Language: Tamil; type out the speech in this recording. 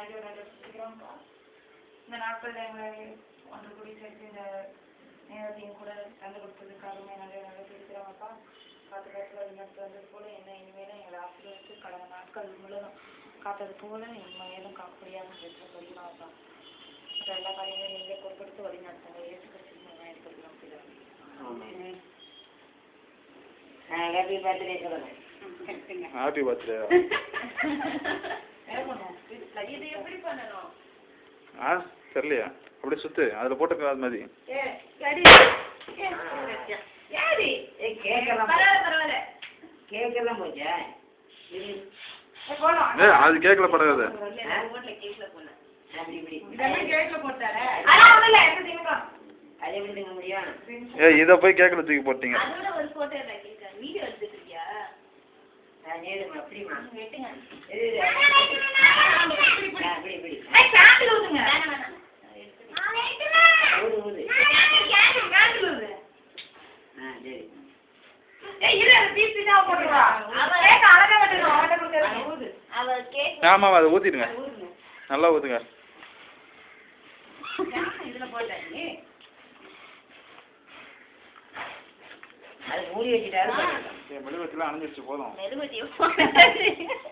நன்றி நன்றி சுத்திக்கிறோம்ப்பா இந்த நாட்களில் எங்களை ஒன்று கூடி சேர்த்து இந்த நேரத்தையும் கூட தந்து கொடுத்ததுக்காகவே நன்றி நன்றி சுத்திக்கிறோம்ப்பா காத்து காத்து வழிநடத்து வந்தது போல என்ன இனிமேலும் எங்களை ஆசீர்வதித்து கடந்த நாட்கள் முழுவதும் காத்தது போல இனிமேலும் காக்கக்கூடியாக பெற்று கொள்கிறோம்ப்பா மற்ற எல்லா காரியங்களையும் நீங்களே பொறுப்படுத்தி வழி நடத்துங்க இயேசு கிறிஸ்துவின் எடுத்துக்கிறோம் பிதாவே. ஹாப்பி பர்த்டே சொல்லுங்க ஹாப்பி பர்த்டே என்ன பண்ணுவோம் இது எப்படி பண்ணணும் ஆ தெரியலையா அப்படியே சுத்து அதில் போட்டு அது மாதிரி ஏ சரி ஏ யாரு ஏய் கேக்கெல்லாம் பரவாயில்ல பரவாயில்ல கேக்கெல்லாம் போச்சா இது ஏ, போலாம் ஏ அது கேட்கல படாது அப்படி இப்படி இதெல்லாம் கேக்ல போட்டாரே அதான் ஒண்ணும் இல்ல எடுத்து திங்கலாம் அது எப்படி திங்க முடியும் ஏ இதை போய் கேட்கல தூக்கி போட்டீங்க அதோட ஒரு போட்டோ இல்லை கேட்க வீடியோ எடுத்துட்டு இருக்கியா நான் ஏதுமா அப்படிமா வெட்டுங்க இது இது. ஆ, இப்படி இப்படி ஏய் கேண்டில் ஊதுங்க வேணாம் வேணாம் ஊது ஊது கேண்டில் கேண்டில் ஊது ஆ சரி ஏய் இரு அது பீஸ் பீஸா போட்டுவா அவன் கேக்க அழகா வெட்டணும் அவன்கிட்ட கொடுக்கறது ஊது அவ கேக் ஆமாம் அதை ஊற்றிடுங்க ஊதுங்க நல்லா ஊற்றுங்க இதுல போட்டேன் நீ அது மூடி வச்சுட்டாரு மெழுகுவத்திலாம் அணைஞ்சிருச்சு போதும் மெழுகுவர்த்தி